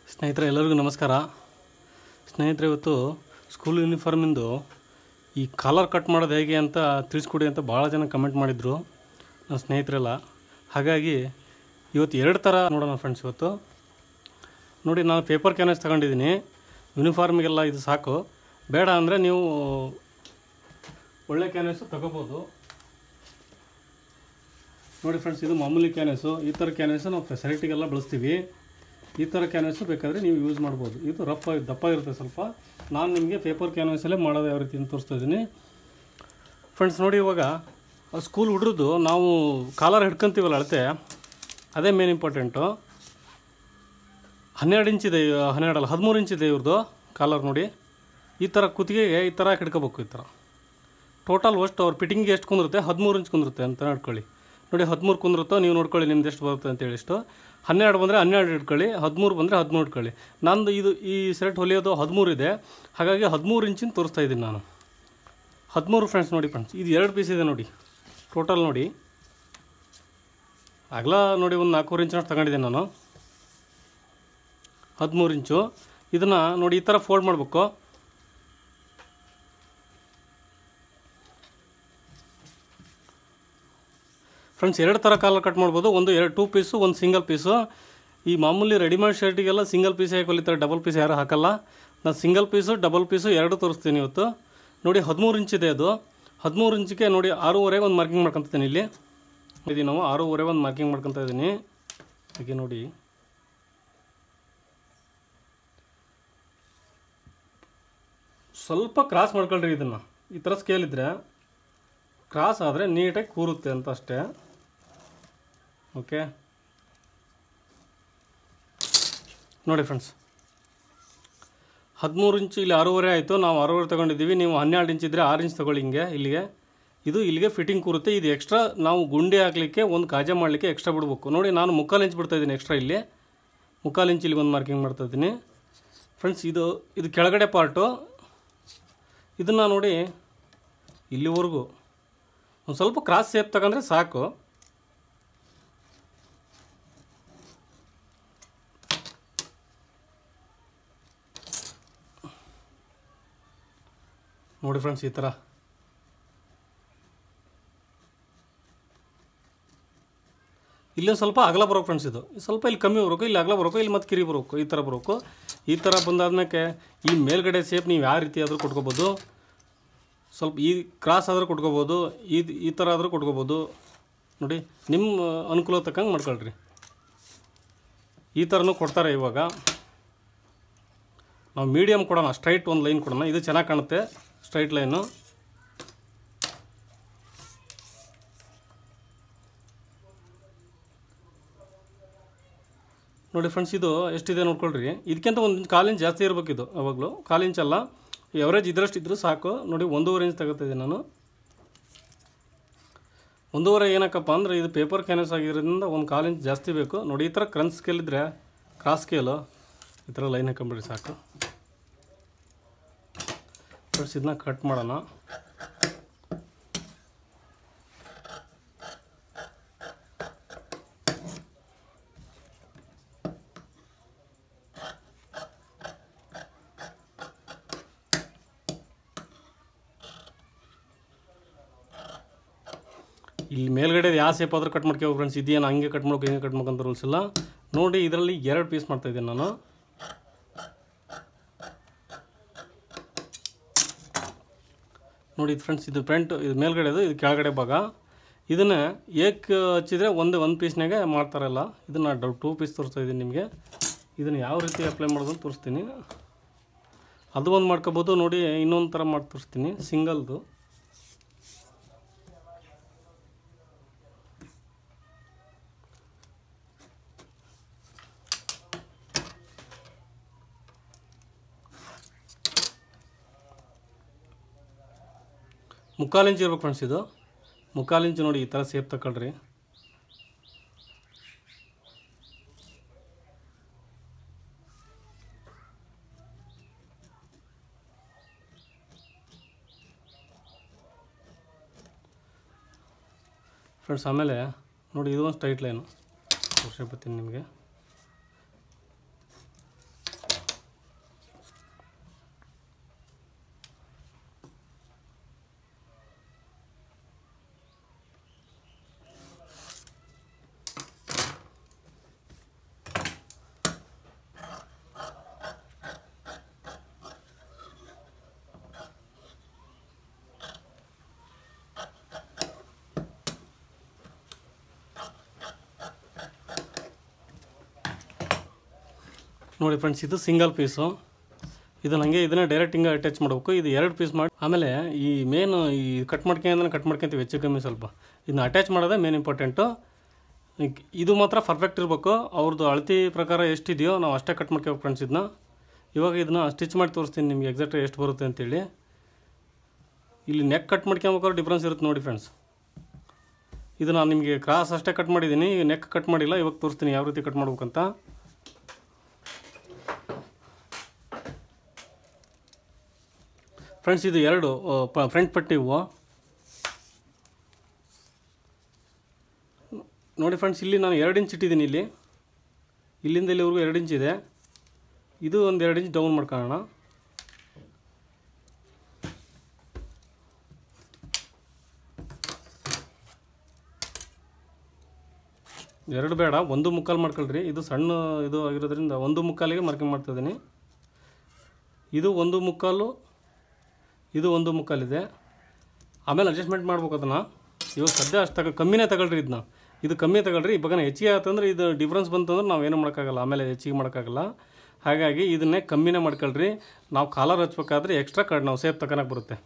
ಸ್ನೇಹಿತರೆ ಎಲ್ಲರಿಗೂ ನಮಸ್ಕಾರ ಸ್ನೇಹಿತರೆ ಇವತ್ತು ಸ್ಕೂಲ್ ಯೂನಿಫಾರ್ಮಿಂದು ಈ ಕಾಲರ್ ಕಟ್ ಮಾಡೋದು ಹೇಗೆ ಅಂತ ತಿಳಿಸ್ಕೊಡಿ ಅಂತ ಭಾಳ ಜನ ಕಮೆಂಟ್ ಮಾಡಿದರು ನನ್ನ ಸ್ನೇಹಿತರೆಲ್ಲ ಹಾಗಾಗಿ ಇವತ್ತು ಎರಡು ಥರ ನೋಡೋಣ ಫ್ರೆಂಡ್ಸ್ ಇವತ್ತು ನೋಡಿ ನಾನು ಪೇಪರ್ ಕ್ಯಾನ್ವಸ್ ತಗೊಂಡಿದ್ದೀನಿ ಯೂನಿಫಾರ್ಮಿಗೆಲ್ಲ ಇದು ಸಾಕು ಬೇಡ ಅಂದರೆ ನೀವು ಒಳ್ಳೆ ಕ್ಯಾನ್ವಸ್ಸು ತಗೋಬೋದು ನೋಡಿ ಫ್ರೆಂಡ್ಸ್ ಇದು ಮಾಮೂಲಿ ಕ್ಯಾನ್ವಸ್ಸು ಈ ಥರ ಕ್ಯಾನ್ವಸ್ಸು ನಾವು ಫೆಸಿಲಿಟಿಗೆಲ್ಲ ಬಳಸ್ತೀವಿ ಈ ಥರ ಕ್ಯಾನ್ವಸ್ಸು ಬೇಕಾದರೆ ನೀವು ಯೂಸ್ ಮಾಡ್ಬೋದು ಇದು ರಫ್ ಆಗಿ ದಪ್ಪ ಇರುತ್ತೆ ಸ್ವಲ್ಪ ನಾನು ನಿಮಗೆ ಪೇಪರ್ ಕ್ಯಾನ್ವಸಲ್ಲೇ ಮಾಡೋದು ಯಾವ ರೀತಿ ಅಂತ ತೋರಿಸ್ತಾ ಇದ್ದೀನಿ ಫ್ರೆಂಡ್ಸ್ ನೋಡಿ ಇವಾಗ ಸ್ಕೂಲ್ ಹುಡ್ರದ್ದು ನಾವು ಕಾಲರ್ ಹಿಡ್ಕೊಂತೀವಲ್ಲ ಅಳತೆ ಅದೇ ಮೇನ್ ಇಂಪಾರ್ಟೆಂಟು ಹನ್ನೆರಡು ಇಂಚಿದೆ ಹನ್ನೆರಡಲ್ಲ ಹದಿಮೂರು ಇಂಚಿದೆ ಇವ್ರದ್ದು ಕಾಲರ್ ನೋಡಿ ಈ ಥರ ಕುತ್ತಿಗೆಗೆ ಈ ಥರ ಹಿಡ್ಕೋಬೇಕು ಈ ಥರ ಟೋಟಲ್ ಅಷ್ಟು ಅವ್ರ ಫಿಟ್ಟಿಂಗ್ಗೆ ಎಷ್ಟು ಕುಂದಿರುತ್ತೆ ಹದಿಮೂರು ಇಂಚ್ ಕುಂದಿರುತ್ತೆ ಅಂತ ನೋಡ್ಕೊಳ್ಳಿ ನೋಡಿ ಹದಿಮೂರು ಕುಂದಿರುತ್ತೋ ನೀವು ನೋಡ್ಕೊಳ್ಳಿ ನಿಮ್ದು ಎಷ್ಟು ಬರುತ್ತೆ ಅಂತೇಳಿ ಇಷ್ಟು ಹನ್ನೆರಡು ಬಂದರೆ ಹನ್ನೆರಡು ಇಟ್ಕೊಳ್ಳಿ ಹದಿಮೂರು ಬಂದರೆ ಹದಿಮೂರು ಇಟ್ಕೊಳ್ಳಿ ನಂದು ಇದು ಈ ಸೆಟ್ ಹೊಲಿಯೋದು ಹದಿಮೂರು ಇದೆ ಹಾಗಾಗಿ ಹದಿಮೂರು ಇಂಚಿನ ತೋರಿಸ್ತಾ ಇದ್ದೀನಿ ನಾನು ಹದಿಮೂರು ಫ್ರೆಂಡ್ಸ್ ನೋಡಿ ಫ್ರೆಂಡ್ಸ್ ಇದು ಎರಡು ಪೀಸ್ ಇದೆ ನೋಡಿ ಟೋಟಲ್ ನೋಡಿ ಅಗಲ ನೋಡಿ ಒಂದು ನಾಲ್ಕೂವರೆ ಇಂಚಿನಷ್ಟು ತಗೊಂಡಿದ್ದೀನಿ ನಾನು ಹದಿಮೂರು ಇಂಚು ಇದನ್ನು ನೋಡಿ ಈ ಥರ ಫೋಲ್ಡ್ ಮಾಡಬೇಕು ಫ್ರೆಂಡ್ಸ್ ಎರಡು ಥರ ಕಾಲರ್ ಕಟ್ ಮಾಡ್ಬೋದು ಒಂದು ಎರಡು ಟೂ ಪೀಸು ಒಂದು ಸಿಂಗಲ್ ಪೀಸು ಈ ಮಾಮೂಲಿ ರೆಡಿಮೇಡ್ ಶರ್ಟಿಗೆಲ್ಲ ಸಿಂಗಲ್ ಪೀಸ್ ಹೇಗೆ ಹೊಲಿತಾರೆ ಡಬಲ್ ಪೀಸ್ ಯಾರು ಹಾಕಲ್ಲ ನಾನು ಸಿಂಗಲ್ ಪೀಸು ಡಬಲ್ ಪೀಸು ಎರಡು ತೋರಿಸ್ತೀನಿ ಇವತ್ತು ನೋಡಿ ಹದಿಮೂರು ಇಂಚಿದೆ ಅದು ಹದಿಮೂರು ಇಂಚಿಗೆ ನೋಡಿ ಆರೂವರೆಗೆ ಒಂದು ಮಾರ್ಕಿಂಗ್ ಮಾಡ್ಕೊತೀನಿ ಇಲ್ಲಿ ಇದು ನಾವು ಆರೂವರೆಗೆ ಒಂದು ಮಾರ್ಕಿಂಗ್ ಮಾಡ್ಕೊತಾ ಇದ್ದೀನಿ ಹಾಗೆ ನೋಡಿ ಸ್ವಲ್ಪ ಕ್ರಾಸ್ ಮಾಡ್ಕೊಳ್ರಿ ಇದನ್ನು ಈ ಥರ ಸ್ಕೇಲ್ ಇದ್ದರೆ ಕ್ರಾಸ್ ಆದರೆ ನೀಟಾಗಿ ಕೂರುತ್ತೆ ಅಂತ ಅಷ್ಟೇ ಓಕೆ ನೋಡಿ ಫ್ರೆಂಡ್ಸ್ ಹದಿಮೂರು ಇಂಚು ಇಲ್ಲಿ ಆರೂವರೆ ಆಯಿತು ನಾವು ಆರೂವರೆ ತೊಗೊಂಡಿದ್ದೀವಿ ನೀವು ಹನ್ನೆರಡು ಇಂಚ್ ಇದ್ದರೆ ಆರು ಇಂಚ್ ತೊಗೊಳ್ಳಿ ಹಿಂಗೆ ಇಲ್ಲಿಗೆ ಇದು ಇಲ್ಲಿಗೆ ಫಿಟ್ಟಿಂಗ್ ಕೂರುತ್ತೆ ಇದು ಎಕ್ಸ್ಟ್ರಾ ನಾವು ಗುಂಡಿ ಹಾಕಲಿಕ್ಕೆ ಒಂದು ಕಾಜೆ ಮಾಡಲಿಕ್ಕೆ ಎಕ್ಸ್ಟ್ರಾ ಬಿಡಬೇಕು ನೋಡಿ ನಾನು ಮುಕ್ಕಾಲು ಇಂಚ್ ಬಿಡ್ತಾ ಇದ್ದೀನಿ ಎಕ್ಸ್ಟ್ರಾ ಇಲ್ಲಿ ಮುಕ್ಕಾಲು ಇಂಚ್ ಇಲ್ಲಿಗೆ ಒಂದು ಮಾರ್ಕಿಂಗ್ ಮಾಡ್ತಾ ಇದ್ದೀನಿ ಫ್ರೆಂಡ್ಸ್ ಇದು ಇದು ಕೆಳಗಡೆ ಪಾರ್ಟು ಇದನ್ನು ನೋಡಿ ಇಲ್ಲಿವರೆಗೂ ಒಂದು ಸ್ವಲ್ಪ ಕ್ರಾಸ್ ಸೇಪ್ ತಗೊಂಡ್ರೆ ಸಾಕು ನೋಡಿ ಫ್ರೆಂಡ್ಸ್ ಈ ಥರ ಇಲ್ಲೊಂದು ಸ್ವಲ್ಪ ಅಗಲ ಬರೋಕು ಫ್ರೆಂಡ್ಸ್ ಇದು ಸ್ವಲ್ಪ ಇಲ್ಲಿ ಕಮ್ಮಿ ಬರಬೇಕು ಇಲ್ಲಿ ಅಗಲ ಬರಬೇಕು ಇಲ್ಲಿ ಮತ್ತೆ ಕಿರಿ ಬರಬೇಕು ಈ ಥರ ಬರಬೇಕು ಈ ಥರ ಬಂದಾದ್ಮೇಲೆ ಈ ಮೇಲ್ಗಡೆ ಸೇಪ್ ನೀವು ಯಾವ ರೀತಿ ಆದರೂ ಕೊಟ್ಕೋಬೋದು ಸ್ವಲ್ಪ ಈ ಕ್ರಾಸ್ ಆದರೂ ಕೊಟ್ಕೋಬೋದು ಈ ಈ ಥರ ಆದರೂ ಕೊಟ್ಕೋಬೋದು ನೋಡಿ ನಿಮ್ಮ ಅನುಕೂಲ ತಕ್ಕಂಗೆ ಮಾಡ್ಕೊಳ್ರಿ ಈ ಥರನೂ ಕೊಡ್ತಾರೆ ಇವಾಗ ನಾವು ಮೀಡಿಯಮ್ ಕೊಡೋಣ ಸ್ಟ್ರೈಟ್ ಒಂದು ಲೈನ್ ಕೊಡೋಣ ಇದು ಚೆನ್ನಾಗಿ ಕಾಣುತ್ತೆ ಸ್ಟ್ರೈಟ್ ಲೈನು ನೋಡಿ ಫ್ರೆಂಡ್ಸ್ ಇದು ಎಷ್ಟಿದೆ ನೋಡ್ಕೊಳ್ರಿ ಇದಕ್ಕಿಂತ ಒಂದು ಕಾಲು ಇಂಚ್ ಜಾಸ್ತಿ ಇರಬೇಕು ಇದು ಅವಾಗಲೂ ಕಾಲು ಇಂಚ್ ಅಲ್ಲ ಎವರೇಜ್ ಇದರಷ್ಟು ಇದ್ದರೂ ಸಾಕು ನೋಡಿ ಒಂದೂವರೆ ಇಂಚ್ ತಗೋತಿದ್ದೆ ನಾನು ಒಂದೂವರೆ ಏನಕ್ಕಪ್ಪ ಅಂದರೆ ಇದು ಪೇಪರ್ ಕ್ಯಾನ್ವಸ್ ಆಗಿರೋದ್ರಿಂದ ಒಂದು ಕಾಲು ಇಂಚ್ ಜಾಸ್ತಿ ಬೇಕು ನೋಡಿ ಈ ಥರ ಕ್ರನ್ಸ್ ಸ್ಕೇಲ್ ಇದ್ದರೆ ಕ್ರಾಸ್ ಸ್ಕೇಲು ಈ ಥರ ಲೈನ್ ಹಾಕೊಂಬಿಡಿ ಸಾಕು ಫ್ರೆಂಡ್ಸ್ ಇದನ್ನ ಕಟ್ ಮಾಡೋಣ ಇಲ್ಲಿ ಮೇಲ್ಗಡೆ ಯಾವ ಸೇಪ್ ಆದರೂ ಕಟ್ ಮಾಡ್ಕೋ ಫ್ರೆಂಡ್ಸ್ ಇದೇನು ಹಂಗೆ ಕಟ್ ಮಾಡ್ಕೊ ಹಿಂಗೆ ಕಟ್ ಮಾಡ್ಕೊಂತ ರೂಲ್ಸ್ ಇಲ್ಲ ನೋಡಿ ಇದರಲ್ಲಿ ಎರಡು ಪೀಸ್ ಮಾಡ್ತಾ ಇದ್ದೀನಿ ನಾನು ನೋಡಿ ಇದು ಫ್ರೆಂಡ್ಸ್ ಇದು ಫ್ರಂಟ್ ಇದು ಮೇಲ್ಗಡೆದು ಇದು ಕೆಳಗಡೆ ಭಾಗ ಇದನ್ನು ಏಕ್ ಹಚ್ಚಿದ್ರೆ ಒಂದು ಒಂದು ಪೀಸ್ನಾಗೆ ಮಾಡ್ತಾರಲ್ಲ ಇದನ್ನು ಡೌ ಟೂ ಪೀಸ್ ತೋರಿಸ್ತಾ ಇದ್ದೀನಿ ನಿಮಗೆ ಇದನ್ನು ಯಾವ ರೀತಿ ಅಪ್ಲೈ ಮಾಡೋದು ಅಂತ ತೋರಿಸ್ತೀನಿ ಅದು ಒಂದು ಮಾಡ್ಕೋಬೋದು ನೋಡಿ ಇನ್ನೊಂದು ಥರ ಮಾಡಿ ತೋರಿಸ್ತೀನಿ ಸಿಂಗಲ್ದು ಮುಕ್ಕಾಲು ಇಂಚ್ ಇರ್ಬೇಕು ಫ್ರೆಂಡ್ಸ್ ಇದು ಮುಕ್ಕಾಲು ಇಂಚು ನೋಡಿ ಈ ಥರ ಸೇಪ್ ತಗೊಳ್ರಿ ಫ್ರೆಂಡ್ಸ್ ಆಮೇಲೆ ನೋಡಿ ಇದು ಒಂದು ಸ್ಟ್ರೈಟ್ ಲೈನು ತೋರಿಸ್ಬಿಡ್ತೀನಿ ನಿಮಗೆ ನೋಡಿ ಫ್ರೆಂಡ್ಸ್ ಇದು ಸಿಂಗಲ್ ಪೀಸು ಇದನ್ನ ಹಂಗೆ ಇದನ್ನ ಡೈರೆಕ್ಟ್ ಹಿಂಗೆ ಅಟ್ಯಾಚ್ ಮಾಡಬೇಕು ಇದು ಎರಡು ಪೀಸ್ ಮಾಡಿ ಆಮೇಲೆ ಈ ಮೇನ್ ಈ ಕಟ್ ಮಾಡ್ಕೊಂಡ್ರೆ ಕಟ್ ಮಾಡ್ಕೊಂತೀವಿ ಹೆಚ್ಚು ಕಮ್ಮಿ ಸ್ವಲ್ಪ ಇದನ್ನ ಅಟ್ಯಾಚ್ ಮಾಡೋದೇ ಮೇನ್ ಇಂಪಾರ್ಟೆಂಟು ಈಗ ಇದು ಮಾತ್ರ ಪರ್ಫೆಕ್ಟ್ ಇರಬೇಕು ಅವ್ರದ್ದು ಅಳತಿ ಪ್ರಕಾರ ಎಷ್ಟಿದೆಯೋ ನಾವು ಅಷ್ಟೇ ಕಟ್ ಮಾಡ್ಕೋಬೇಕು ಫ್ರೆಂಡ್ಸ್ ಇದನ್ನ ಇವಾಗ ಇದನ್ನ ಸ್ಟಿಚ್ ಮಾಡಿ ತೋರಿಸ್ತೀನಿ ನಿಮ್ಗೆ ಎಕ್ಸಾಕ್ಟ್ ಎಷ್ಟು ಬರುತ್ತೆ ಅಂತೇಳಿ ಇಲ್ಲಿ ನೆಕ್ ಕಟ್ ಮಾಡ್ಕೊಬೇಕಾದ್ರೆ ಡಿಫ್ರೆನ್ಸ್ ಇರುತ್ತೆ ನೋಡಿ ಫ್ರೆಂಡ್ಸ್ ಇದು ನಾನು ನಿಮಗೆ ಕ್ರಾಸ್ ಅಷ್ಟೇ ಕಟ್ ಮಾಡಿದ್ದೀನಿ ನೆಕ್ ಕಟ್ ಮಾಡಿಲ್ಲ ಇವಾಗ ತೋರಿಸ್ತೀನಿ ಯಾವ ರೀತಿ ಕಟ್ ಮಾಡ್ಬೇಕಂತ ಫ್ರೆಂಡ್ಸ್ ಇದು ಎರಡು ಫ್ರಂಟ್ ಪಟ್ಟಿ ಇವು ನೋಡಿ ಫ್ರೆಂಡ್ಸ್ ಇಲ್ಲಿ ನಾನು ಎರಡು ಇಂಚ್ ಇಟ್ಟಿದ್ದೀನಿ ಇಲ್ಲಿ ಇಲ್ಲಿಂದ ಇಲ್ಲಿವರೆಗೂ ಎರಡು ಇಂಚ್ ಇದೆ ಇದು ಒಂದು ಎರಡು ಇಂಚ್ ಡೌನ್ ಮಾಡ್ಕೊಳ್ಳೋಣ ಎರಡು ಬೇಡ ಒಂದು ಮುಕ್ಕಾಲು ಮಾಡ್ಕೊಳ್ರಿ ಇದು ಸಣ್ಣ ಇದು ಆಗಿರೋದ್ರಿಂದ ಒಂದು ಮುಕ್ಕಾಲಿಗೆ ಮಾರ್ಕಿಂಗ್ ಮಾಡ್ತಿದ್ದೀನಿ ಇದು ಒಂದು ಮುಕ್ಕಾಲು ಇದು ಒಂದು ಮುಕ್ಕಾಲಿದೆ ಆಮೇಲೆ ಅಡ್ಜಸ್ಟ್ಮೆಂಟ್ ಮಾಡ್ಬೇಕು ಅದನ್ನು ಇವಾಗ ಸದ್ಯ ಅಷ್ಟು ತಗ ಕಮ್ಮಿನೇ ತಗೊಳ್ರಿ ಇದನ್ನ ಇದು ಕಮ್ಮಿ ತಗೊಳ್ರಿ ಇವಾಗ ಹೆಚ್ಚಿಗೆ ಆಯ್ತಂದ್ರೆ ಇದು ಡಿಫ್ರೆನ್ಸ್ ಬಂತಂದ್ರೆ ನಾವು ಏನೂ ಮಾಡೋಕ್ಕಾಗಲ್ಲ ಆಮೇಲೆ ಹೆಚ್ಚಿಗೆ ಮಾಡೋಕ್ಕಾಗಲ್ಲ ಹಾಗಾಗಿ ಇದನ್ನೇ ಕಮ್ಮಿನೇ ಮಾಡ್ಕೊಳ್ರಿ ನಾವು ಕಾಲರ್ ಹಚ್ಬೇಕಾದ್ರೆ ಎಕ್ಸ್ಟ್ರಾ ಕಾರ್ಡ್ ನಾವು ಸೇಫ್ ತಗೊಳಕ್ಕೆ ಬರುತ್ತೆ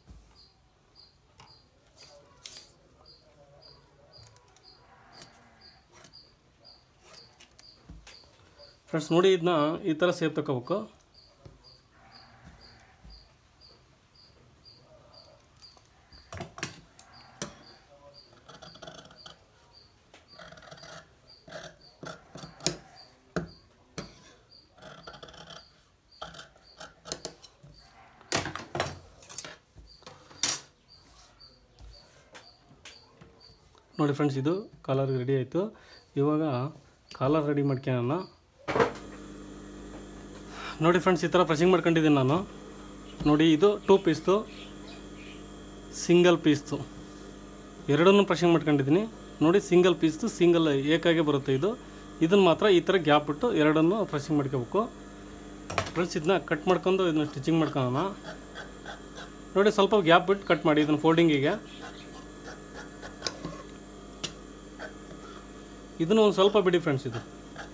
ಫ್ರೆಂಡ್ಸ್ ನೋಡಿ ಇದನ್ನ ಈ ಥರ ಸೇಫ್ ತಗೋಬೇಕು ನೋಡಿ ಫ್ರೆಂಡ್ಸ್ ಇದು ಕಾಲರ್ ರೆಡಿ ಆಯಿತು ಇವಾಗ ಕಾಲರ್ ರೆಡಿ ಮಾಡ್ಕೊಳ್ಳೋಣ ನೋಡಿ ಫ್ರೆಂಡ್ಸ್ ಈ ಥರ ಪ್ರೆಸಿಂಗ್ ಮಾಡ್ಕೊಂಡಿದ್ದೀನಿ ನಾನು ನೋಡಿ ಇದು ಟೂ ಪೀಸ್ದು ಸಿಂಗಲ್ ಪೀಸ್ದು ಎರಡನ್ನೂ ಪ್ರೆಸಿಂಗ್ ಮಾಡ್ಕೊಂಡಿದ್ದೀನಿ ನೋಡಿ ಸಿಂಗಲ್ ಪೀಸ್ದು ಸಿಂಗಲ್ ಏಕಾಗೆ ಬರುತ್ತೆ ಇದು ಇದನ್ನು ಮಾತ್ರ ಈ ಥರ ಗ್ಯಾಪ್ ಬಿಟ್ಟು ಎರಡನ್ನು ಪ್ರೆಸಿಂಗ್ ಮಾಡ್ಕೋಬೇಕು ಫ್ರೆಂಡ್ಸ್ ಇದನ್ನ ಕಟ್ ಮಾಡ್ಕೊಂಡು ಇದನ್ನ ಸ್ಟಿಚಿಂಗ್ ಮಾಡ್ಕೊಳ್ಳೋಣ ನೋಡಿ ಸ್ವಲ್ಪ ಗ್ಯಾಪ್ ಬಿಟ್ಟು ಕಟ್ ಮಾಡಿ ಇದನ್ನು ಫೋಲ್ಡಿಂಗಿಗೆ ಇದನ್ನು ಒಂದು ಸ್ವಲ್ಪ ಬಿಡಿ ಫ್ರೆಂಡ್ಸ್ ಇದು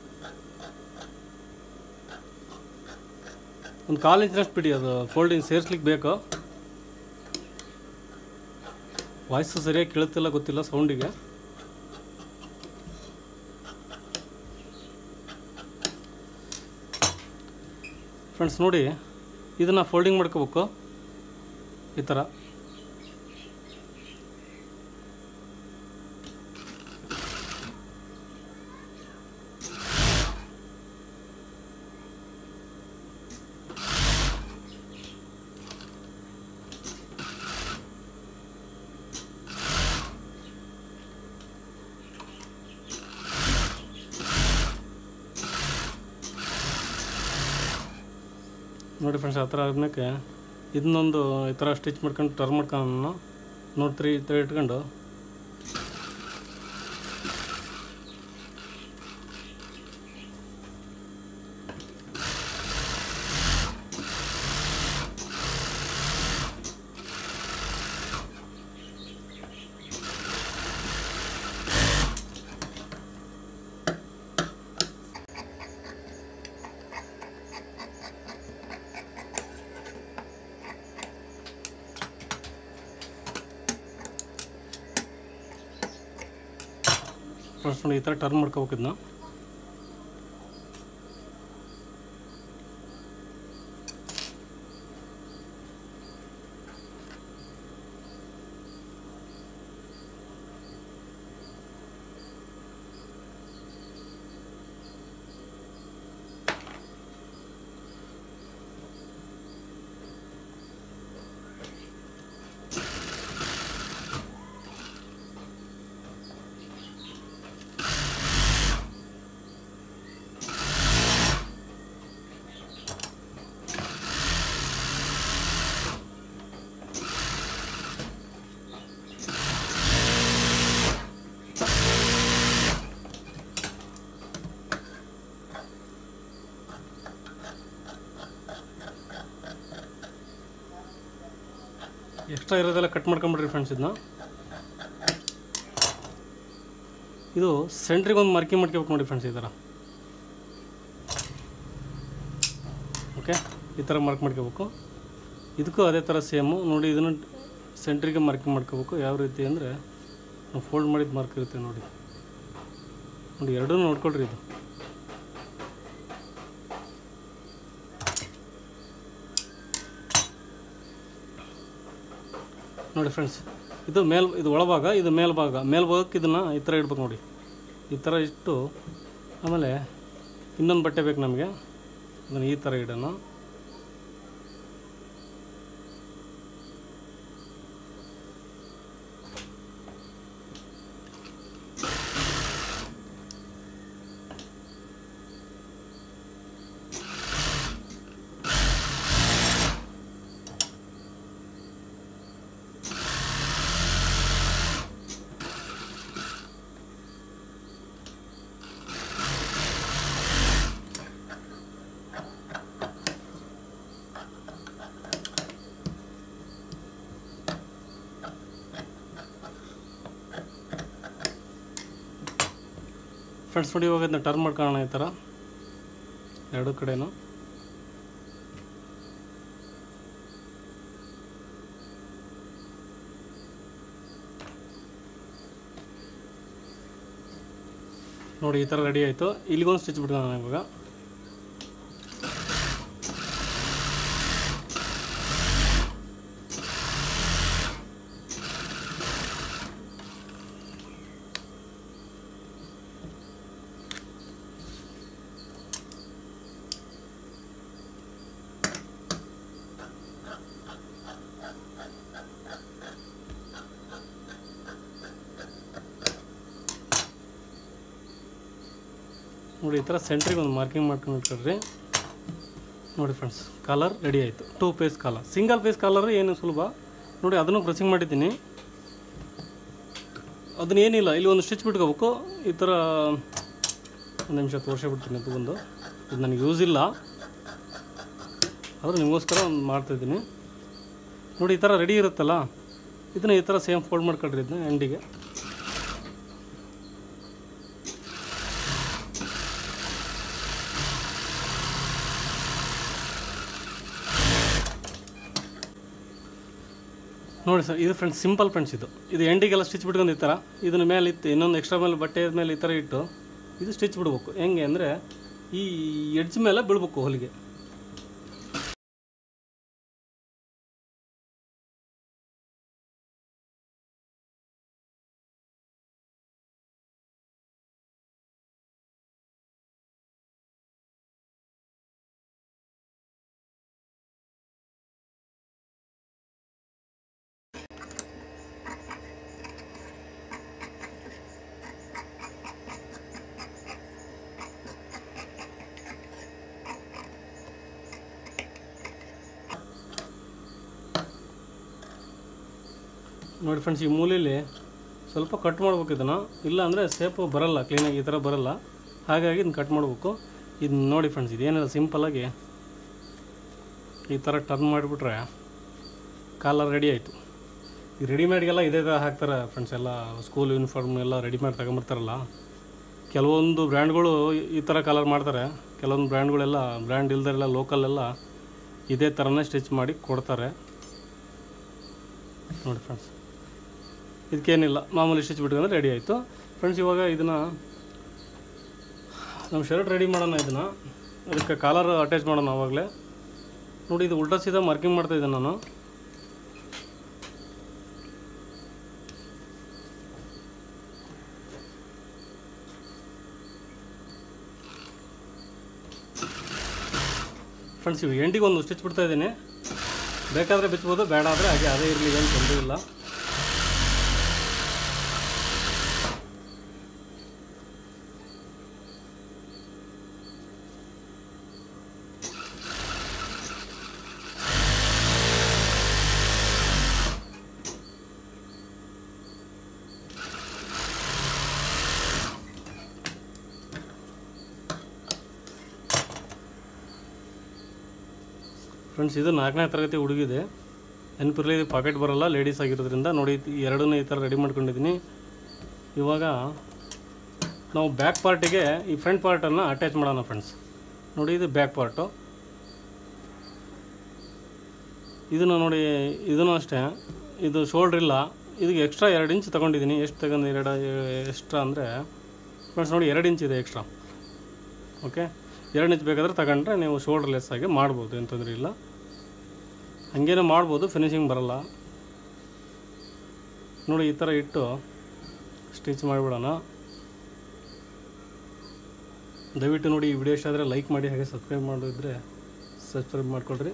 ಒಂದು ಕಾಲು ಇಂಚಿನಷ್ಟು ಬಿಡಿ ಅದು ಫೋಲ್ಡಿಂಗ್ ಸೇರಿಸ್ಲಿಕ್ಕೆ ಬೇಕು ವಾಯ್ಸು ಸರಿಯಾಗಿ ಕೇಳುತ್ತಿಲ್ಲ ಗೊತ್ತಿಲ್ಲ ಸೌಂಡಿಗೆ ಫ್ರೆಂಡ್ಸ್ ನೋಡಿ ಇದನ್ನು ಫೋಲ್ಡಿಂಗ್ ಮಾಡ್ಕೋಬೇಕು ಈ ಥರ ನೋಡಿ ಫ್ರೆಂಡ್ಸ್ ಆ ಥರ ಆದ್ಮೇಲೆ ಇದನ್ನೊಂದು ಈ ಥರ ಸ್ಟಿಚ್ ಮಾಡ್ಕೊಂಡು ಟರ್ನ್ ಮಾಡ್ಕೊಂಡು ನೋಡ್ತೀರಿ ಈ ಥರ ಇಟ್ಕೊಂಡು ಫ್ರೆಂಡ್ಸ್ ನೋಡಿ ಈ ಥರ ಟರ್ನ್ ಮಾಡ್ಕೋಬೇಕು ಇದನ್ನ ಎಕ್ಸ್ಟ್ರಾ ಇರೋದೆಲ್ಲ ಕಟ್ ಮಾಡ್ಕೊಂಬಿಡ್ರಿ ಫ್ರೆಂಡ್ಸ್ ಇದನ್ನ ಇದು ಸೆಂಟ್ರಿಗೆ ಒಂದು ಮಾರ್ಕಿಂಗ್ ಮಾಡ್ಕೋಬೇಕು ನೋಡಿ ಫ್ರೆಂಡ್ಸ್ ಈ ಥರ ಓಕೆ ಈ ಥರ ಮಾರ್ಕ್ ಮಾಡ್ಕೋಬೇಕು ಇದಕ್ಕೂ ಅದೇ ಥರ ಸೇಮು ನೋಡಿ ಇದನ್ನು ಸೆಂಟ್ರಿಗೆ ಮಾರ್ಕ್ ಮಾಡ್ಕೋಬೇಕು ಯಾವ ರೀತಿ ಅಂದರೆ ನಾವು ಫೋಲ್ಡ್ ಮಾಡಿದ ಮಾರ್ಕ್ ಇರುತ್ತೆ ನೋಡಿ ನೋಡಿ ಎರಡೂ ನೋಡ್ಕೊಳ್ರಿ ಇದು ನೋಡಿ ಫ್ರೆಂಡ್ಸ್ ಇದು ಮೇಲ್ ಇದು ಒಳಭಾಗ ಇದು ಮೇಲ್ಭಾಗ ಮೇಲ್ಭಾಗಕ್ಕೆ ಇದನ್ನು ಈ ಥರ ಇಡ್ಬೇಕು ನೋಡಿ ಈ ಥರ ಇಟ್ಟು ಆಮೇಲೆ ಇನ್ನೊಂದು ಬಟ್ಟೆ ಬೇಕು ನಮಗೆ ಅದನ್ನು ಈ ಥರ ಇಡೋಣ ಫ್ರೆಂಡ್ಸ್ ನೋಡಿ ಇವಾಗ ಇದನ್ನ ಟರ್ನ್ ಮಾಡ್ಕೊಳ್ಳೋಣ ಈ ಥರ ಎರಡು ಕಡೆನೂ ನೋಡಿ ಈ ಥರ ರೆಡಿ ಆಯಿತು ಇಲ್ಲಿಗೊಂದು ಸ್ಟಿಚ್ ಬಿಡ್ಕೊಳ್ಳೋಣ ಇವಾಗ ನೋಡಿ ಈ ಥರ ಸೆಂಟ್ರಿಗೆ ಒಂದು ಮಾರ್ಕಿಂಗ್ ಮಾಡ್ಕೊಂಡು ಇಟ್ಕೊಳ್ರಿ ನೋಡಿ ಫ್ರೆಂಡ್ಸ್ ಕಲರ್ ರೆಡಿ ಆಯಿತು two piece collar single piece collar ಏನು ಸುಲಭ ನೋಡಿ ಅದನ್ನು ಪ್ರೆಸಿಂಗ್ ಮಾಡಿದ್ದೀನಿ ಅದನ್ನ ಏನಿಲ್ಲ ಇಲ್ಲಿ ಒಂದು ಸ್ಟಿಚ್ ಬಿಟ್ಕೋಬೇಕು ಈ ಥರ ಒಂದು ನಿಮಿಷ ತೋರಿಸ್ಬಿಡ್ತೀನಿ ಅದು ಒಂದು ಇದು ನನಗೆ ಯೂಸ್ ಇಲ್ಲ ಆದರೂ ನಿಮಗೋಸ್ಕರ ಒಂದು ಮಾಡ್ತಾಯಿದ್ದೀನಿ ನೋಡಿ ಈ ಥರ ರೆಡಿ ಇರುತ್ತಲ್ಲ ಇದನ್ನ ಈ ಥರ ಸೇಮ್ ಫೋಲ್ಡ್ ಮಾಡ್ಕೊಳ್ರಿ ಇದನ್ನ ಎಂಡಿಗೆ ನೋಡಿ ಸರ್ ಇದು ಫ್ರೆಂಡ್ಸ್ ಸಿಂಪಲ್ ಫ್ರೆಂಡ್ಸ್ ಇದು ಇದು ಎಂಡಿಗೆಲ್ಲ ಸ್ಟಿಚ್ ಬಿಟ್ಕೊಂಡು ಈ ಥರ ಇದನ್ನ ಮೇಲೆ ಇತ್ತು ಇನ್ನೊಂದು ಎಕ್ಸ್ಟ್ರಾ ಮೇಲೆ ಬಟ್ಟೆ ಮೇಲೆ ಈ ಥರ ಇಟ್ಟು ಇದು ಸ್ಟಿಚ್ ಬಿಡ್ಬೇಕು ಹೆಂಗೆ ಅಂದರೆ ಈ ಎಡ್ಜ್ ಮೇಲೆ ಬೀಳ್ಬೇಕು ಹೊಲಿಗೆ ನೋಡಿ ಫ್ರೆಂಡ್ಸ್ ಈ ಮೂಲೆಯಲ್ಲಿ ಸ್ವಲ್ಪ ಕಟ್ ಮಾಡ್ಬೇಕು ಇದನ್ನು ಇಲ್ಲ ಅಂದರೆ ಸೇಪು ಬರಲ್ಲ ಕ್ಲೀನಾಗಿ ಈ ಥರ ಬರಲ್ಲ ಹಾಗಾಗಿ ಇದನ್ನ ಕಟ್ ಮಾಡಬೇಕು ಇದನ್ನ ನೋಡಿ ಫ್ರೆಂಡ್ಸ್ ಇದೇನಿಲ್ಲ ಸಿಂಪಲ್ಲಾಗಿ ಈ ಥರ ಟರ್ನ್ ಮಾಡಿಬಿಟ್ರೆ ಕಾಲರ್ ರೆಡಿ ಆಯಿತು ಈ ರೆಡಿಮೇಡ್ಗೆಲ್ಲ ಇದೇ ಥರ ಹಾಕ್ತಾರೆ ಫ್ರೆಂಡ್ಸ್ ಎಲ್ಲ ಸ್ಕೂಲ್ ಯೂನಿಫಾರ್ಮ್ ಎಲ್ಲ ರೆಡಿಮೇಡ್ ತಗೊಂಬರ್ತಾರಲ್ಲ ಕೆಲವೊಂದು ಬ್ರ್ಯಾಂಡ್ಗಳು ಈ ಥರ ಕಲರ್ ಮಾಡ್ತಾರೆ ಕೆಲವೊಂದು ಬ್ರ್ಯಾಂಡ್ಗಳೆಲ್ಲ ಬ್ರ್ಯಾಂಡ್ ಇಲ್ದರೆಲ್ಲ ಲೋಕಲೆಲ್ಲ ಇದೇ ಥರನೇ ಸ್ಟಿಚ್ ಮಾಡಿ ಕೊಡ್ತಾರೆ ನೋಡಿ ಫ್ರೆಂಡ್ಸ್ ಇದಕ್ಕೇನಿಲ್ಲ ಮಾಮೂಲಿ ಸ್ಟಿಚ್ ಬಿಟ್ಕೊಂಡ್ರೆ ರೆಡಿ ಆಯಿತು ಫ್ರೆಂಡ್ಸ್ ಇವಾಗ ಇದನ್ನು ನಮ್ಮ ಶರ್ಟ್ ರೆಡಿ ಮಾಡೋಣ ಇದನ್ನು ಅದಕ್ಕೆ ಕಾಲರ್ ಅಟ್ಯಾಚ್ ಮಾಡೋಣ ಆವಾಗಲೇ ನೋಡಿ ಇದು ಉಲ್ಟಾ ಸೀದಾ ಮಾರ್ಕಿಂಗ್ ಮಾಡ್ತಾ ಇದ್ದೆ ನಾನು ಫ್ರೆಂಡ್ಸ್ ಇವು ಎಂಡಿಗೆ ಒಂದು ಸ್ಟಿಚ್ ಬಿಡ್ತಾ ಇದ್ದೀನಿ ಬೇಕಾದರೆ ಬಿಚ್ಬೋದು ಬೇಡ ಆದರೆ ಹಾಗೆ ಅದೇ ಇರಲಿ ಏನು ತೊಂದರೆ ಇಲ್ಲ ಫ್ರೆಂಡ್ಸ್ ಇದು ನಾಲ್ಕನೇ ತರಗತಿ ಹುಡುಗಿದೆ ನೆನಪಿರಲಿ ಇದು ಪಾಕೆಟ್ ಬರಲ್ಲ ಲೇಡೀಸ್ ಆಗಿರೋದ್ರಿಂದ ನೋಡಿ ಈ ಎರಡನ್ನೂ ಈ ಥರ ರೆಡಿ ಮಾಡ್ಕೊಂಡಿದ್ದೀನಿ ಇವಾಗ ನಾವು ಬ್ಯಾಕ್ ಪಾರ್ಟಿಗೆ ಈ ಫ್ರಂಟ್ ಪಾರ್ಟನ್ನು ಅಟ್ಯಾಚ್ ಮಾಡೋಣ ಫ್ರೆಂಡ್ಸ್ ನೋಡಿ ಇದು ಬ್ಯಾಕ್ ಪಾರ್ಟು ಇದನ್ನು ನೋಡಿ ಇದನ್ನು ಅಷ್ಟೇ ಇದು ಶೋಲ್ಡ್ರ್ ಇಲ್ಲ ಇದಕ್ಕೆ ಎಕ್ಸ್ಟ್ರಾ ಎರಡು ಇಂಚ್ ತೊಗೊಂಡಿದ್ದೀನಿ ಎಷ್ಟು ತಗೊಂಡು ಎರಡು ಎಕ್ಸ್ಟ್ರಾ ಅಂದರೆ ಫ್ರೆಂಡ್ಸ್ ನೋಡಿ ಎರಡು ಇಂಚ್ ಇದೆ ಎಕ್ಸ್ಟ್ರಾ ಓಕೆ ಎರಡು ಇಂಚ್ ಬೇಕಾದರೆ ತಗೊಂಡ್ರೆ ನೀವು ಶೋಲ್ಡ್ರ್ ಲೆಸ್ ಆಗಿ ಮಾಡ್ಬೋದು ಏನು ತೊಂದರೆ ಇಲ್ಲ ಹಂಗೇನೂ ಮಾಡ್ಬೋದು ಫಿನಿಶಿಂಗ್ ಬರಲ್ಲ ನೋಡಿ ಈ ಥರ ಇಟ್ಟು ಸ್ಟಿಚ್ ಮಾಡಿಬಿಡೋಣ ದಯವಿಟ್ಟು ನೋಡಿ ಈ ವಿಡಿಯೋ ಇಷ್ಟ ಆದರೆ ಲೈಕ್ ಮಾಡಿ ಹಾಗೆ ಸಬ್ಸ್ಕ್ರೈಬ್ ಮಾಡಿದ್ರೆ ಸಬ್ಸ್ಕ್ರೈಬ್ ಮಾಡಿಕೊಡ್ರಿ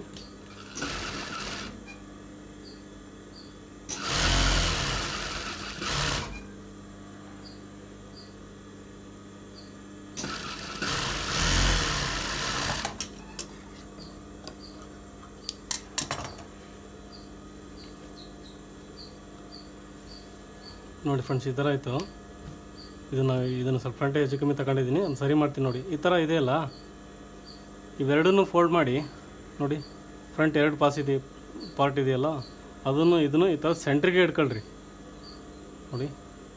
ನೋಡಿ ಫ್ರೆಂಡ್ಸ್ ಈ ಥರ ಆಯಿತು ಇದನ್ನು ಇದನ್ನು ಸ್ವಲ್ಪ ಫ್ರಂಟೇ ಹೆಚ್ಚು ಕಮ್ಮಿ ತಗೊಂಡಿದ್ದೀನಿ ಒಂದು ಸರಿ ಮಾಡ್ತೀನಿ ನೋಡಿ ಈ ಥರ ಇದೆಯಲ್ಲ ಇವೆರಡನ್ನೂ ಫೋಲ್ಡ್ ಮಾಡಿ ನೋಡಿ ಫ್ರಂಟ್ ಎರಡು ಪಾಸ್ ಇದೆ ಪಾರ್ಟ್ ಇದೆಯಲ್ಲ ಅದನ್ನು ಇದನ್ನು ಈ ಥರ ಸೆಂಟ್ರಿಗೆ ಇಟ್ಕೊಳ್ರಿ ನೋಡಿ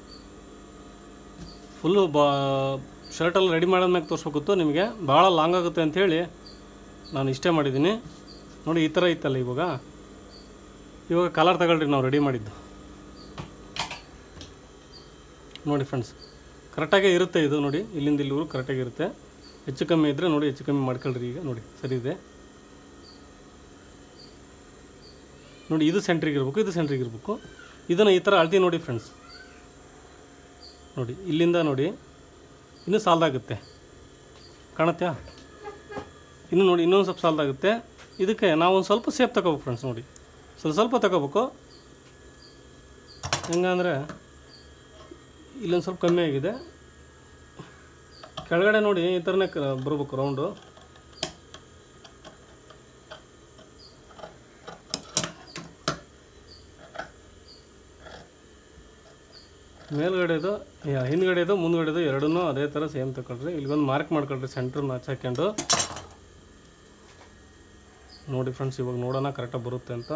ಫುಲ್ಲು ಬಾ ಶರ್ಟಲ್ಲಿ ರೆಡಿ ಮಾಡೋದ್ಮ್ಯಾಗ ತೋರಿಸ್ಬೇಕಿತ್ತು ನಿಮಗೆ ಭಾಳ ಲಾಂಗ್ ಆಗುತ್ತೆ ಅಂಥೇಳಿ ನಾನು ಇಷ್ಟೇ ಮಾಡಿದ್ದೀನಿ ನೋಡಿ ಈ ಥರ ಇತ್ತಲ್ಲ ಇವಾಗ ಇವಾಗ ಕಲರ್ ತಗೊಳ್ರಿ ನಾವು ರೆಡಿ ಮಾಡಿದ್ದು ನೋಡಿ ಫ್ರೆಂಡ್ಸ್ ಕರೆಕ್ಟಾಗೇ ಇರುತ್ತೆ ಇದು ನೋಡಿ ಇಲ್ಲಿಂದ ಇಲ್ಲಿವರೆಗೂ ಕರೆಕ್ಟಾಗಿ ಇರುತ್ತೆ ಹೆಚ್ಚು ಕಮ್ಮಿ ಇದ್ದರೆ ನೋಡಿ ಹೆಚ್ಚು ಕಮ್ಮಿ ಮಾಡ್ಕೊಳ್ರಿ ಈಗ ನೋಡಿ ಸರಿ ಇದೆ ನೋಡಿ ಇದು ಸೆಂಟ್ರಿಗೆ ಇರಬೇಕು ಇದು ಸೆಂಟ್ರಿಗೆ ಇರಬೇಕು ಇದನ್ನು ಈ ಥರ ಅಳ್ತಿ ನೋಡಿ ಫ್ರೆಂಡ್ಸ್ ನೋಡಿ ಇಲ್ಲಿಂದ ನೋಡಿ ಇನ್ನೂ ಸಾಲ್ದಾಗುತ್ತೆ ಕಾಣತ್ತಾ ಇನ್ನು ನೋಡಿ ಇನ್ನೊಂದು ಸ್ವಲ್ಪ ಸಾಲ್ದಾಗುತ್ತೆ ಇದಕ್ಕೆ ನಾವು ಒಂದು ಸ್ವಲ್ಪ ಸೇಫ್ ತಗೋಬೇಕು ಫ್ರೆಂಡ್ಸ್ ನೋಡಿ ಸ್ವಲ್ಪ ಸ್ವಲ್ಪ ತಗೋಬೇಕು ಹೆಂಗಂದರೆ ಇಲ್ಲೊಂದು ಸ್ವಲ್ಪ ಕಮ್ಮಿ ಆಗಿದೆ ಕೆಳಗಡೆ ನೋಡಿ ಈ ಥರನೇ ಕ ಬರಬೇಕು ರೌಂಡು ಮೇಲ್ಗಡೆದು ಯಾ- ಹಿಂದ್ಗಡೆದು ಮುಂದ್ಗಡೆದು ಎರಡನ್ನೂ ಅದೇ ಥರ ಸೇಮ್ ತಗೊಳ್ರಿ ಇಲ್ಲಿಗೊಂದು ಮಾರ್ಕ್ ಮಾಡ್ಕೊಳ್ರಿ ಸೆಂಟ್ರ್ ಮ್ಯಾಚ್ ಹಾಕ್ಕೊಂಡು ನೋಡಿ ಫ್ರೆಂಡ್ಸ್ ಇವಾಗ ನೋಡೋಣ ಕರೆಕ್ಟಾಗಿ ಬರುತ್ತೆ ಅಂತ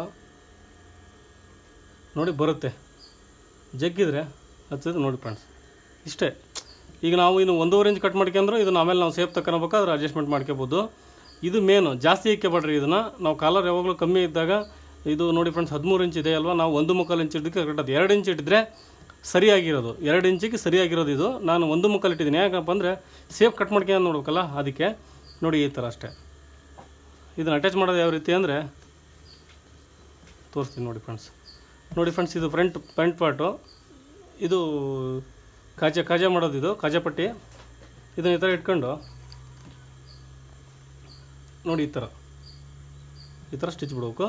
ನೋಡಿ ಬರುತ್ತೆ ಜಗ್ಗಿದ್ರೆ ಹಚ್ಚಿದ್ರೆ ನೋಡಿ ಫ್ರೆಂಡ್ಸ್ ಇಷ್ಟೇ ಈಗ ನಾವು ಇನ್ನು ಒಂದೂವರೆ ಇಂಚ್ ಕಟ್ ಮಾಡ್ಕೊಂಡ್ರೆ ಇದನ್ನ ಆಮೇಲೆ ನಾವು ಸೇಫ್ ತಗೊಳ್ಬೇಕಾದ್ರೆ ಅಡ್ಜಸ್ಟ್ಮೆಂಟ್ ಮಾಡ್ಕೋಬೋದು ಇದು ಮೇನು ಜಾಸ್ತಿ ಇಕ್ಕೋಬೇಡ್ರಿ ಇದನ್ನು ನಾವು ಕಾಲರ್ ಯಾವಾಗಲೂ ಕಮ್ಮಿ ಇದ್ದಾಗ ಇದು ನೋಡಿ ಫ್ರೆಂಡ್ಸ್ ಹದಿಮೂರು ಇಂಚ್ ಇದೆ ಅಲ್ವಾ ನಾವು ಒಂದು ಮುಕ್ಕಾಲು ಇಂಚ್ ಇದ್ದಕ್ಕೆ ಕರೆಕ್ಟ್ ಎರಡು ಇಂಚ್ ಇಟ್ಟಿದ್ರೆ ಸರಿಯಾಗಿರೋದು ಎರಡು ಇಂಚಿಗೆ ಸರಿಯಾಗಿರೋದು ಇದು ನಾನು ಒಂದು ಮುಕ್ಕಾಲು ಇಟ್ಟಿದ್ದೀನಿ ಯಾಕಪ್ಪ ಅಂದರೆ ಸೇಫ್ ಕಟ್ ಮಾಡ್ಕೊಂಡು ನೋಡ್ಬೇಕಲ್ಲ ಅದಕ್ಕೆ ನೋಡಿ ಈ ಥರ ಅಷ್ಟೇ ಇದನ್ನು ಅಟ್ಯಾಚ್ ಮಾಡೋದು ಯಾವ ರೀತಿ ಅಂದರೆ ತೋರಿಸ್ತೀನಿ ನೋಡಿ ಫ್ರೆಂಡ್ಸ್ ನೋಡಿ ಫ್ರೆಂಡ್ಸ್ ಇದು ಫ್ರಂಟ್ ಫ್ರಂಟ್ ಪಾರ್ಟು ಇದು ಕಾಜ ಕಾಜ ಮಾಡೋದು ಇದು ಕಾಜಾ ಪಟ್ಟಿ ಇದನ್ನ ಈ ಥರ ಇಟ್ಕೊಂಡು ನೋಡಿ ಈ ಥರ ಈ ಥರ ಸ್ಟಿಚ್ ಬಿಡ್ಬೇಕು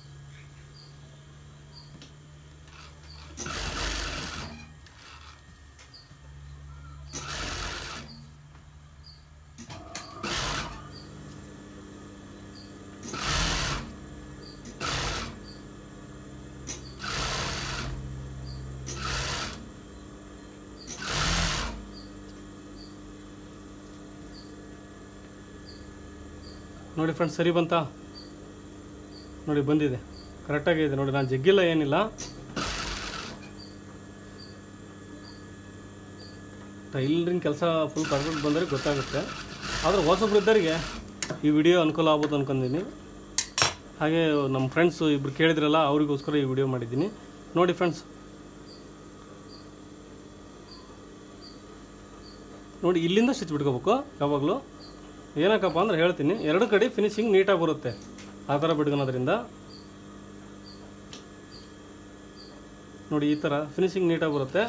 ನೋಡಿ ಫ್ರೆಂಡ್ಸ್ ಸರಿ ಬಂತಾ ನೋಡಿ ಬಂದಿದೆ ಕರೆಕ್ಟಾಗಿ ಇದೆ ನೋಡಿ ನಾನು ಜಗ್ಗಿಲ್ಲ ಏನಿಲ್ಲ ಟೈಲರಿಂಗ್ ಕೆಲಸ ಫುಲ್ ಪರ್ಫೆಕ್ಟ್ ಬಂದರೆ ಗೊತ್ತಾಗುತ್ತೆ ಆದರೆ ಹೊಸಬ್ರು ಇದ್ದವರಿಗೆ ಈ ವಿಡಿಯೋ ಅನುಕೂಲ ಆಗ್ಬೋದು ಅನ್ಕೊಂಡಿದ್ದೀನಿ ಹಾಗೆ ನಮ್ಮ ಫ್ರೆಂಡ್ಸು ಇಬ್ರು ಕೇಳಿದ್ರಲ್ಲ ಅವರಿಗೋಸ್ಕರ ಈ ವಿಡಿಯೋ ಮಾಡಿದ್ದೀನಿ ನೋಡಿ ಫ್ರೆಂಡ್ಸ್ ನೋಡಿ ಇಲ್ಲಿಂದ ಸ್ಟಿಚ್ ಬಿಟ್ಕೋಬೇಕು ಯಾವಾಗಲೂ ಏನಕ್ಕಪ್ಪ ಅಂದ್ರೆ ಹೇಳ್ತೀನಿ ಎರಡು ಕಡೆ ಫಿನಿಶಿಂಗ್ ನೀಟಾಗಿ ಬರುತ್ತೆ ಆ ಥರ ಬಿಟ್ಕೊಳೋದ್ರಿಂದ ನೋಡಿ ಈ ಥರ ಫಿನಿಶಿಂಗ್ ನೀಟಾಗಿ ಬರುತ್ತೆ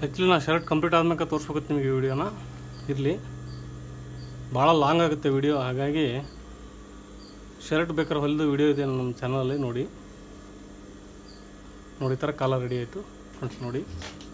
ಆ್ಯಕ್ಚುಲಿ ನಾನು ಶರ್ಟ್ ಕಂಪ್ಲೀಟ್ ಆದ್ಮೇಲೆ ತೋರಿಸ್ಬೇಕತ್ತೆ ನಿಮಗೆ ಈ ವಿಡಿಯೋನ ಇರಲಿ ಭಾಳ ಲಾಂಗ್ ಆಗುತ್ತೆ ವಿಡಿಯೋ ಹಾಗಾಗಿ ಶರ್ಟ್ ಬೇಕಾದ್ರೆ ಹೊಲಿದು ವಿಡಿಯೋ ಇದೆ ನಮ್ಮ ಚಾನಲಲ್ಲಿ ನೋಡಿ ನೋಡಿ ಈ ಥರ ಕಾಲರ್ ರೆಡಿ ಆಯಿತು ಫ್ರೆಂಡ್ಸ್ ನೋಡಿ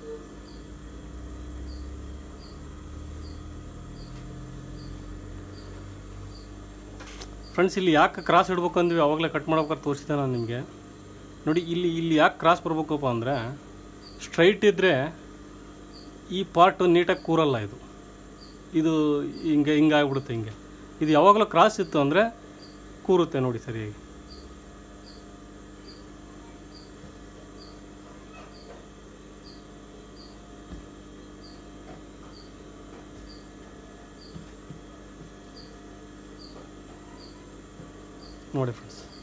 ಫ್ರೆಂಡ್ಸ್ ಇಲ್ಲಿ ಯಾಕೆ ಕ್ರಾಸ್ ಇಡ್ಬೇಕು ಅಂದ್ವಿ ಅವಾಗಲೇ ಕಟ್ ಮಾಡ್ಬೇಕಾದ್ರೆ ತೋರಿಸಿದೆ ನಾನು ನಿಮಗೆ ನೋಡಿ ಇಲ್ಲಿ ಇಲ್ಲಿ ಯಾಕೆ ಕ್ರಾಸ್ ಬರ್ಬೇಕಪ್ಪ ಅಂದರೆ ಸ್ಟ್ರೈಟ್ ಇದ್ದರೆ ಈ ಪಾರ್ಟು ನೀಟಾಗಿ ಕೂರಲ್ಲ ಇದು ಇದು ಹಿಂಗೆ ಹಿಂಗೆ ಆಗ್ಬಿಡುತ್ತೆ ಹಿಂಗೆ ಇದು ಯಾವಾಗಲೂ ಕ್ರಾಸ್ ಇತ್ತು ಅಂದರೆ ಕೂರುತ್ತೆ ನೋಡಿ ಸರಿಯಾಗಿ ನೋಡಿ ಫ್ರೆಂಡ್ಸ್